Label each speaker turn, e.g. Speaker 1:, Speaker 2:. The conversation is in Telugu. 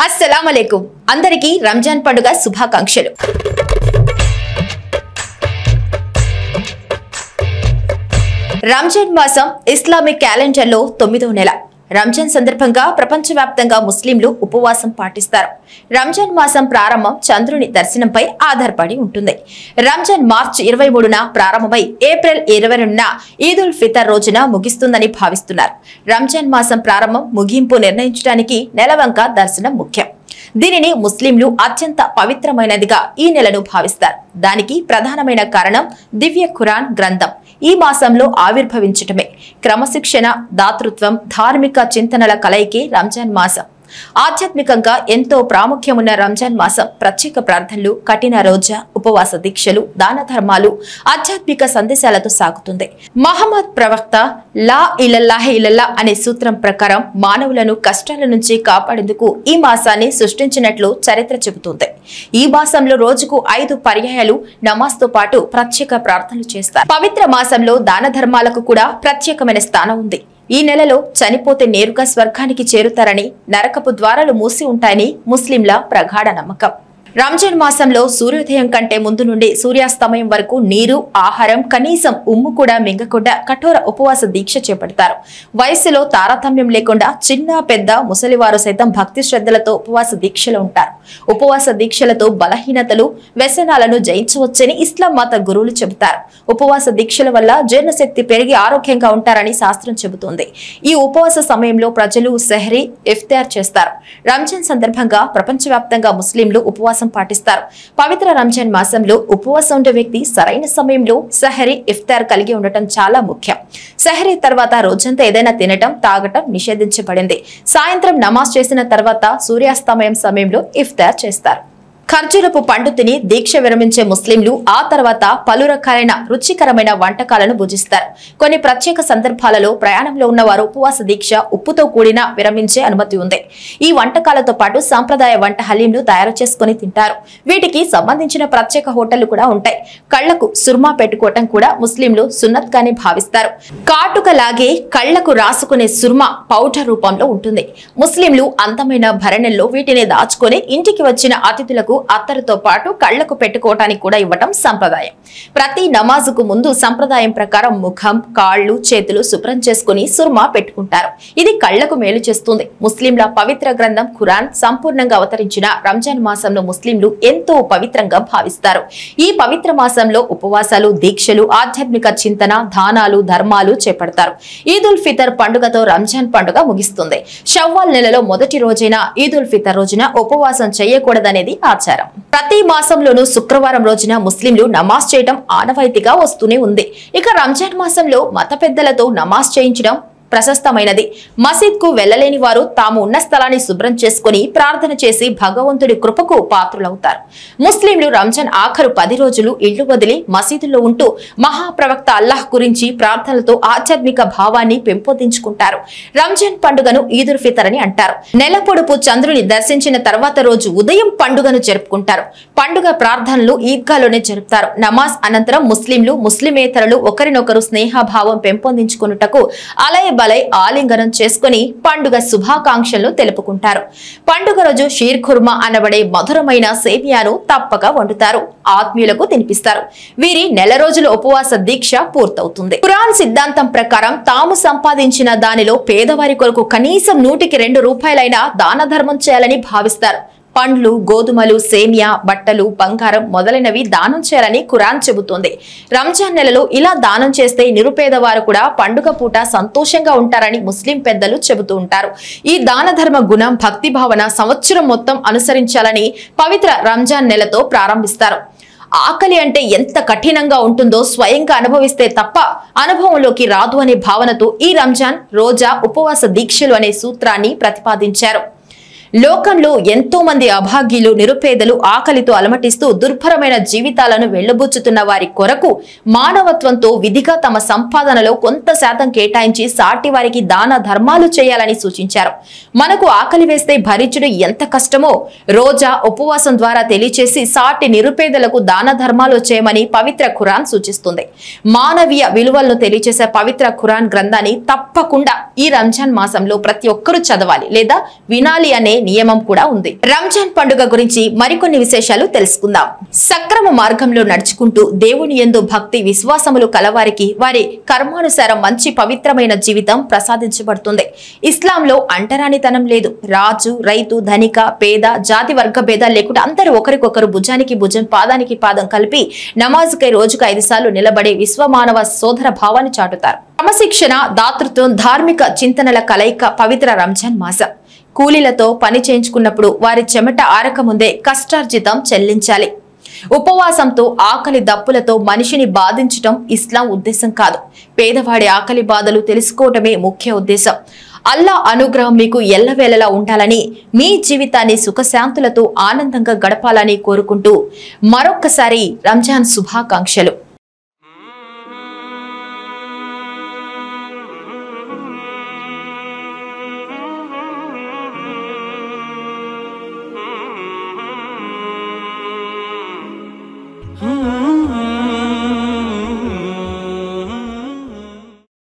Speaker 1: అస్సలం అలైకుం అందరికీ రంజాన్ పండుగ శుభాకాంక్షలు రంజాన్ మాసం ఇస్లామిక్ క్యాలెండర్లో తొమ్మిదో నెల రంజాన్ సందర్భంగా ప్రపంచవ్యాప్తంగా ముస్లింలు ఉపవాసం పాటిస్తారు రంజాన్ మాసం ప్రారంభం చంద్రుని దర్శనంపై ఆధారపడి ఉంటుంది రంజాన్ మార్చి ఇరవై మూడున ప్రారంభమై ఏప్రిల్ ఇరవై రెండున ఈద్ ఉల్ ఫితర్ రోజున ముగిస్తుందని భావిస్తున్నారు రంజాన్ మాసం ప్రారంభం ముగింపు నిర్ణయించడానికి నెలవంక దర్శనం ముఖ్యం దీనిని ముస్లింలు అత్యంత పవిత్రమైనదిగా ఈ నెలను భావిస్తారు దానికి ప్రధానమైన కారణం దివ్య ఖురాన్ గ్రంథం ఈ మాసంలో ఆవిర్భవించటమే క్రమశిక్షణ దాతృత్వం ధార్మిక చింతనల కలయికే రంజాన్ మాసం ఆధ్యాత్మికంగా ఎంతో ప్రాముఖ్యమున్న రంజాన్ మాసం ప్రత్యేక ప్రార్థనలు కఠిన రోజా ఉపవాస దీక్షలు దాన ధర్మాలు ఆధ్యాత్మిక సందేశాలతో సాగుతుంది మహమ్మద్ ప్రవక్త లా ఇలల్లాహే ఇలల్లా అనే సూత్రం ప్రకారం మానవులను కష్టాల నుంచి కాపాడేందుకు ఈ మాసాన్ని సృష్టించినట్లు చరిత్ర చెబుతుంది ఈ మాసంలో రోజుకు ఐదు పర్యాయాలు నమాజ్తో పాటు ప్రత్యేక ప్రార్థనలు చేస్తారు పవిత్ర మాసంలో దాన ధర్మాలకు కూడా ప్రత్యేకమైన స్థానం ఉంది ఈ నెలలో చనిపోతే నేరుగా స్వర్గానికి చేరుతారని నరకపు ద్వారాలు మూసి ఉంటాయని ముస్లింల ప్రగాఢ నమ్మకం రంజాన్ మాసంలో సూర్యోదయం కంటే ముందు నుండి సూర్యాస్తమయం వరకు నీరు ఆహారం కనీసం ఉమ్ము కూడా మింగకుండా కఠోర ఉపవాస దీక్ష చేపడతారు వయస్సులో తారతమ్యం లేకుండా చిన్న పెద్ద ముసలివారు సైతం భక్తి శ్రద్ధలతో ఉపవాస దీక్షలో ఉంటారు ఉపవాస దీక్షలతో బలహీనతలు వ్యసనాలను జయించవచ్చని ఇస్లాం మత గురువులు చెబుతారు ఉపవాస దీక్షల వల్ల జీర్ణశక్తి పెరిగి ఆరోగ్యంగా ఉంటారని శాస్త్రం చెబుతోంది ఈ ఉపవాస సమయంలో ప్రజలు సెహరీ ఇఫ్తార్ చేస్తారు రంజాన్ సందర్భంగా ప్రపంచవ్యాప్తంగా ముస్లింలు ఉపవాసం పాటిస్తారు పవిత్ర రంజాన్ మాసంలో ఉపవాసం ఉండే వ్యక్తి సరైన సమయంలో సహరీ ఇఫ్తార్ కలిగి ఉండటం చాలా ముఖ్యం సహరీ తర్వాత రోజంతా ఏదైనా తినటం తాగటం నిషేధించబడింది సాయంత్రం నమాజ్ చేసిన తర్వాత సూర్యాస్తమయం సమయంలో ఇఫ్తార్ చేస్తారు ఖర్జూరపు పండు తిని దీక్ష విరమించే ముస్లింలు ఆ తర్వాత పలు రకాలైన రుచికరమైన వంటకాలను భుజిస్తారు కొన్ని ప్రత్యేక సందర్భాలలో ప్రయాణంలో ఉన్న వారు ఉపవాస దీక్ష ఉప్పుతో కూడిన విరమించే అనుమతి ఉంది ఈ వంటకాలతో పాటు సాంప్రదాయ వంట హలీంలు తయారు చేసుకుని తింటారు వీటికి సంబంధించిన ప్రత్యేక హోటళ్లు కూడా ఉంటాయి కళ్లకు సుర్మా పెట్టుకోవటం కూడా ముస్లింలు సున్నత్ గానే భావిస్తారు కాటుక లాగే కళ్లకు రాసుకునే సుర్మా పౌడర్ రూపంలో ఉంటుంది ముస్లింలు అందమైన భరణెల్లో వీటిని దాచుకొని ఇంటికి వచ్చిన అతిథులకు అత్తరుతో పాటు కళ్లకు పెట్టుకోవటానికి కూడా ఇవ్వటం సంప్రదాయం ప్రతి నమాజుకు ముందు సంప్రదాయం ప్రకారం ముఖం కాళ్ళు చేతులు శుభ్రం చేసుకుని సుర్మా పెట్టుకుంటారు ఇది కళ్లకు మేలు చేస్తుంది ముస్లింల పవిత్ర గ్రంథం ఖురాన్ సంపూర్ణంగా అవతరించిన రంజాన్ మాసంలో ముస్లింలు ఎంతో పవిత్రంగా భావిస్తారు ఈ పవిత్ర మాసంలో ఉపవాసాలు దీక్షలు ఆధ్యాత్మిక చింతన దానాలు ధర్మాలు చేపడతారు ఈద్ ఉల్ ఫితర్ పండుగతో రంజాన్ పండుగ ముగిస్తుంది షవ్వాల్ నెలలో మొదటి రోజైన ఈద్ ఉల్ ఫితర్ రోజున ఉపవాసం చేయకూడదనేది ఆచారం ప్రతి మాసంలోనూ శుక్రవారం రోజున ముస్లింలు నమాజ్ చేయడం ఆనవాయితీగా వస్తూనే ఉంది ఇక రంజాన్ మాసంలో మత పెద్దలతో నమాజ్ చేయించడం ప్రశస్తమైనది మసీద్ కు వెళ్లలేని వారు తాము ఉన్న స్థలాన్ని శుభ్రం చేసుకుని ప్రార్థన చేసి భగవంతుడి కృపకు పాత్రులవుతారు ముస్లింలు రంజాన్ ఆఖరు పది రోజులు ఇళ్లు వదిలి మసీదుల్లో ఉంటూ మహాప్రవక్త అల్లాహ్ గురించి ప్రార్థనలతో ఆధ్యాత్మిక భావాన్ని పెంపొందించుకుంటారు రంజాన్ పండుగను ఈదుల్ ఫితర్ అని అంటారు నెల పొడుపు చంద్రుని దర్శించిన తర్వాత రోజు ఉదయం పండుగను జరుపుకుంటారు పండుగ ప్రార్థనలు ఈద్గాలోనే జరుపుతారు నమాజ్ అనంతరం ముస్లింలు ముస్లిమేతరులు ఒకరినొకరు స్నేహభావం పెంపొందించుకున్నటకు అలయ బలై ఆలింగనం చేసుకుని పండుగ శుభాకాంక్షలు తెలుపుకుంటారు పండుగ రోజు షీర్ ఖుర్మా అనబడే మధురమైన సేమియాను తప్పక వండుతారు ఆత్మీయులకు తినిపిస్తారు వీరి నెల రోజుల ఉపవాస దీక్ష పూర్తవుతుంది ఖురాన్ సిద్ధాంతం ప్రకారం తాము సంపాదించిన దానిలో పేదవారి కొరకు కనీసం నూటికి రెండు రూపాయలైనా దాన ధర్మం చేయాలని భావిస్తారు పండ్లు గోధుమలు సేమియా బట్టలు బంగారం మొదలైనవి దానం చేయాలని ఖురాన్ చెబుతోంది రంజాన్ నెలలో ఇలా దానం చేస్తే నిరుపేద వారు కూడా పండుగ పూట సంతోషంగా ఉంటారని ముస్లిం పెద్దలు చెబుతూ ఉంటారు ఈ దాన ధర్మ గుణం భక్తి భావన సంవత్సరం మొత్తం అనుసరించాలని పవిత్ర రంజాన్ నెలతో ప్రారంభిస్తారు ఆకలి అంటే ఎంత కఠినంగా ఉంటుందో స్వయంగా అనుభవిస్తే తప్ప అనుభవంలోకి రాదు అనే భావనతో ఈ రంజాన్ రోజా ఉపవాస దీక్షలు అనే సూత్రాన్ని ప్రతిపాదించారు లోకంలో ఎంతో మంది అభాగ్యులు నిరుపేదలు ఆకలితో అలమటిస్తూ దుర్భరమైన జీవితాలను వెళ్లబుచ్చుతున్న వారి కొరకు మానవత్వంతో విధిగా తమ సంపాదనలో కొంత శాతం కేటాయించి సాటి వారికి దాన ధర్మాలు చేయాలని సూచించారు మనకు ఆకలి వేస్తే భరించడం ఎంత కష్టమో రోజా ఉపవాసం ద్వారా తెలియచేసి సాటి నిరుపేదలకు దాన ధర్మాలు చేయమని పవిత్ర ఖురాన్ సూచిస్తుంది మానవీయ విలువలను తెలియచేసే పవిత్ర ఖురాన్ గ్రంథాన్ని తప్పకుండా ఈ రంజాన్ మాసంలో ప్రతి ఒక్కరూ చదవాలి లేదా వినాలి అనే నియమం కూడా ఉంది రంజాన్ పండుగ గురించి మరికొన్ని విశేషాలు తెలుసుకుందాం సక్రమ మార్గంలో నడుచుకుంటూ దేవుని యందు భక్తి విశ్వాసములు కలవారికి వారి కర్మానుసారం మంచి పవిత్రమైన జీవితం ప్రసాదించబడుతుంది ఇస్లాంలో అంటరానితనం లేదు రాజు రైతు ధనిక పేద జాతి వర్గ భేదాలు లేకుండా అందరూ ఒకరికొకరు భుజానికి భుజం పాదానికి పాదం కలిపి నమాజుకై రోజుకు ఐదు సార్లు నిలబడే విశ్వమానవ సోదర భావాన్ని చాటుతారు క్రమశిక్షణ దాతృత్వం ధార్మిక చింతనల కలయిక పవిత్ర రంజాన్ మాసం కూలీలతో పని చేయించుకున్నప్పుడు వారి చెమట ఆరకముందే కష్టార్జితం చెల్లించాలి ఉపవాసంతో ఆకలి దప్పులతో మనిషిని బాధించటం ఇస్లాం ఉద్దేశం కాదు పేదవాడి ఆకలి బాధలు తెలుసుకోవటమే ముఖ్య ఉద్దేశం అల్లా అనుగ్రహం మీకు ఎల్లవేళలా ఉండాలని మీ జీవితాన్ని సుఖశాంతులతో ఆనందంగా గడపాలని కోరుకుంటూ మరొక్కసారి రంజాన్ శుభాకాంక్షలు
Speaker 2: Hmm.